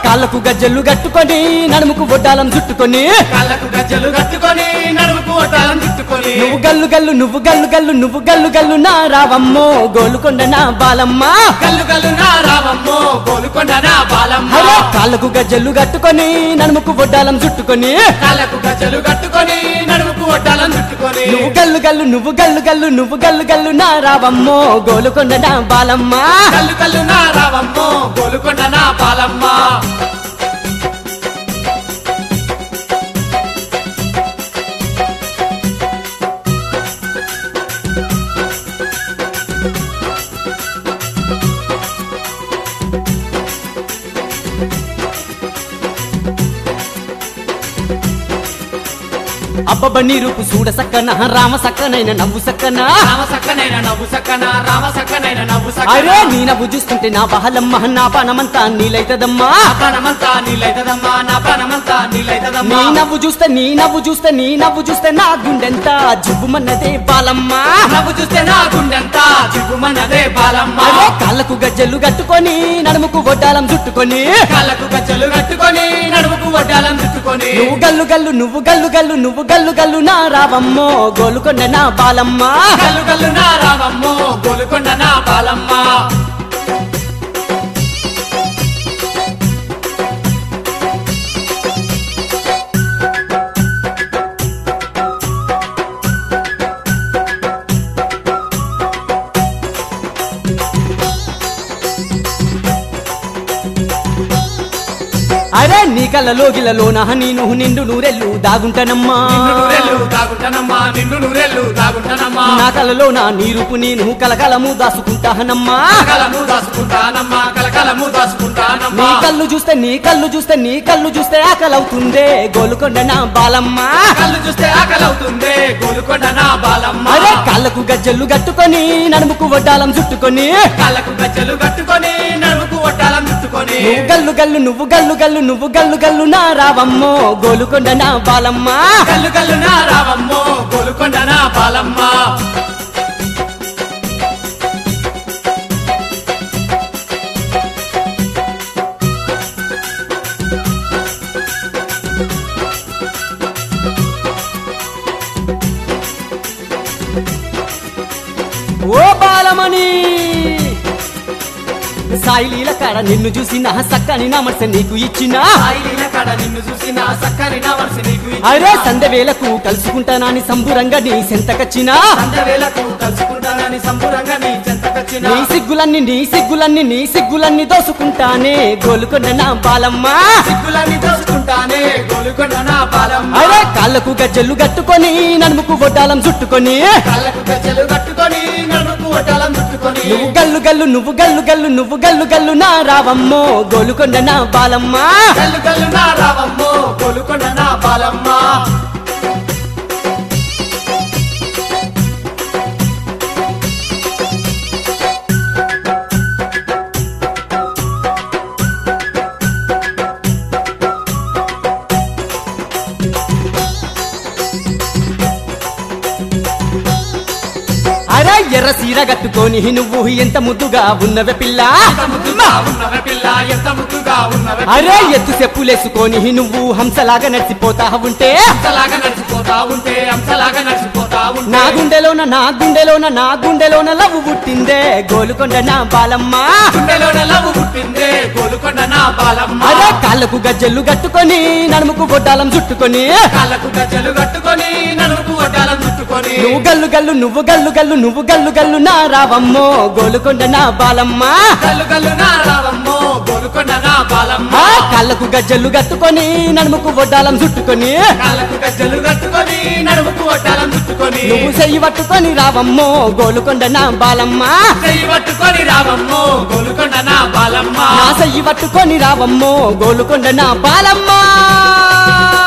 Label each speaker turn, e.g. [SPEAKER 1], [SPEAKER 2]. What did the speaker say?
[SPEAKER 1] కాళ్ళకు గజ్జలు కట్టుకొని నడుముకు బొడ్డాలం చుట్టుకొని
[SPEAKER 2] కాళ్ళకు గజ్జలు కట్టుకొని నడుముకు ఒట్టాలం చుట్టుకొని
[SPEAKER 1] నువ్వు గల్లు గల్లు నువ్వు గల్లు గల్లు నువ్వు గల్లు గల్లు నా రావమ్మో గోలుకొండ నా బాలమ్మ
[SPEAKER 2] కల్లు కల్లు నా రావమ్మో గోలుకొండ నా బాలమ్మ
[SPEAKER 1] హలో కాళ్ళకు గజ్జలు కట్టుకొని నడుముకు బొడ్డాలం చుట్టుకొని
[SPEAKER 2] కాళ్ళకు గజ్జలు కట్టుకొని నడుముకు ఒట్టాలం చుట్టుకొని
[SPEAKER 1] నువ్వు గల్లు గల్లు నువ్వు గల్లు గల్లు నువ్వు గల్లు గల్లు నా రావమ్మో గోలుకొండ నా బాలమ్మ
[SPEAKER 2] కల్లు కల్లు నా రావమ్మో గోలుకొండ నా బాలమ్మ
[SPEAKER 1] అబ్బబ్బ నీ రూపు చూడ సక్కన రామ సక్కనైన నవ్వు సక్కన
[SPEAKER 2] రామ సక్కనైన నవ్వు సక్కన రామ సక్కనైన నవ్వు
[SPEAKER 1] అరే
[SPEAKER 2] సక్కన
[SPEAKER 1] నీ నవ్వు చూస్తుంటే నా బహలమ్మ నా పానమంతా నీలైతదమ్మా
[SPEAKER 2] నా ప్రాణమంతా నీలైతదమ్మా నా ప్రాణమంతా
[SPEAKER 1] నీ
[SPEAKER 2] నీలైతదమ్మా
[SPEAKER 1] నవ్వు చూస్తే నీ నవ్వు చూస్తే నీ నవ్వు చూస్తే నా గుండెంత జుబ్బుమన్నదే బాలమ్మ
[SPEAKER 2] నవ్వు చూస్తే నా గుండెంతా చిక్కుమన్నదే బాలమ్మ
[SPEAKER 1] అరే కాళ్ళకు గజ్జలు కట్టుకొని నడుముకు వడ్డాలం చుట్టుకొని
[SPEAKER 2] కాళ్ళకు గజ్జలు కట్టుకొని నడుముకు వడ్డాలం చుట్టుకొని
[SPEAKER 1] నువ్వు గల్లు గల్లు నువ్వు గల్లు గల్లు నువ్వు గల్లు గల్లు నా రావమ్మో గోలుకొండ నా బాలమ్మ
[SPEAKER 2] కల్లు కల్లు నా రావమ్మో గోలుకొండ నా బాలమ్మ
[SPEAKER 1] అరే నీ కళ్ళలో గిల్లలో నా నేను నిండు నూరెళ్ళు దాగుంటానమ్మా
[SPEAKER 2] నిన్ను నూరెళ్ళు దాగుంటానమ్మా నిన్ను నూరెళ్ళు దాగుంటానమ్మా
[SPEAKER 1] నా కళ్ళలో నా నీరుపు నేను కలకలము దాసుకుంటానమ్మా
[SPEAKER 2] కలకలము దాసుకుంటానమ్మా కలకలము
[SPEAKER 1] నీ
[SPEAKER 2] దాసుకుంటానమ్మా
[SPEAKER 1] కళ్ళు చూస్తే నీ కళ్ళు చూస్తే నీ కళ్ళు చూస్తే ఆకలవుతుందే గోలుకొండ నా బాలమ్మ
[SPEAKER 2] కళ్ళు చూస్తే ఆకలవుతుంది గోలుకొండ నా బాలమ్మ
[SPEAKER 1] అరే కాళ్ళకు గజ్జలు కట్టుకొని నడుముకు వడ్డాలం చుట్టుకొని
[SPEAKER 2] కాళ్ళకు గజ్జలు కట్టుకొని నడుముకు ఒట్టాలం చుట్టుకొని
[SPEAKER 1] నువ్వు గల్లు గల్లు నువ్వు గల్లు గల్లు నువ్వు గల్లు గల్లు నా రావమ్మో గోలుకొండ నా బాలమ్మ
[SPEAKER 2] కల్లు కల్లు నా రావమ్మో గోలుకొండ నా బాలమ్మ
[SPEAKER 1] ఓ బాలమణి సాయిలీల కాడ నిన్ను చూసి నా సక్కని నా మనసు నీకు ఇచ్చిన
[SPEAKER 2] సాయిలీల కడ నిన్ను చూసి నా సక్కని నా మనసు నీకు ఇచ్చిన.
[SPEAKER 1] అరే సందవేలకు కలుసుకుంటానని సంబురంగా నీ సెంతకచ్చిన
[SPEAKER 2] సంధ్యవేళకు కలుసుకుంటానని సంబురంగా నీ చెంతకొచ్చిన
[SPEAKER 1] నీ సిగ్గులన్నీ నీ సిగ్గులన్నీ నీ సిగ్గులన్నీ దోసుకుంటానే గోలుకొండ నా బాలమ్మ
[SPEAKER 2] సిగ్గులన్నీ దోసుకుంటానే గోలుకొండ నా బాలమ్మ
[SPEAKER 1] అరే కాళ్ళకు గజ్జలు కట్టుకొని నడుముకు వడ్డాలం చుట్టుకొని
[SPEAKER 2] కళ్ళకు గజ్జలు కట్టుకొని నడుముకు ఒట్టాలం చుట్టుకొని
[SPEAKER 1] నువ్వు గల్లు గల్లు నువ్వు గల్లు గల్లు నువ్వు గల్లు గల్లు నా రావమ్మో గోలుకొండ నా బాలమ్మ
[SPEAKER 2] కల్లు కల్లు నా రావమ్మో గోలుకొండ నా బాలమ్మ
[SPEAKER 1] అరే ఎర్ర సీర కట్టుకొని నువ్వు ఎంత ముద్దుగా ఉన్నవే పిల్ల
[SPEAKER 2] ఎంత ముద్దుగా ఉన్నవే పిల్ల ఎంత ముద్దుగా ఉన్నవే
[SPEAKER 1] అరే ఎత్తు చెప్పులేసుకొని నువ్వు హంసలాగా నడిచిపోతా ఉంటే
[SPEAKER 2] అంతలాగా నడిచిపోతా ఉంటే అంతలాగా నడిచిపోతా ఉంటే
[SPEAKER 1] నా గుండెలోన నా గుండెలోన నా గుండెలోన లవ్వు పుట్టిందే గోలుకొండ నా బాలమ్మ
[SPEAKER 2] గుండెలోన లవ్వు పుట్టిందే గోలుకొండ నా బాలమ్మ
[SPEAKER 1] అరే కాళ్ళకు గజ్జలు కట్టుకొని నడుముకు బొడ్డాలం చుట్టుకొని
[SPEAKER 2] కాళ్ళకు గజ్జలు కట్టుకొని నడుముకు వడ్డాలం చుట్టుకొని
[SPEAKER 1] నువ్వు గల్లు గల్లు నువ్వు గల్లు గల్లు నువ్వు గల్లు గల్లు నా రావమ్మో గోలుకొండ నా బాలమ్మ
[SPEAKER 2] కల్లు కల్లు నా రావమ్మో గోలుకొండ నా బాలమ్మ
[SPEAKER 1] ఆ కాళ్ళకు గజ్జలు కట్టుకొని నడుముకు బొడ్డాలం చుట్టుకొని
[SPEAKER 2] కాళ్ళకు గజ్జలు కట్టుకొని నడుముకు వడ్డాలం చుట్టుకొని
[SPEAKER 1] నువ్వు చెయ్యి పట్టుకొని రావమ్మో గోలుకొండ నా బాలమ్మ
[SPEAKER 2] చెయ్యి పట్టుకొని రావమ్మో గోలుకొండ నా బాలమ్మ
[SPEAKER 1] నా చెయ్యి పట్టుకొని రావమ్మో గోలుకొండ నా బాలమ్మ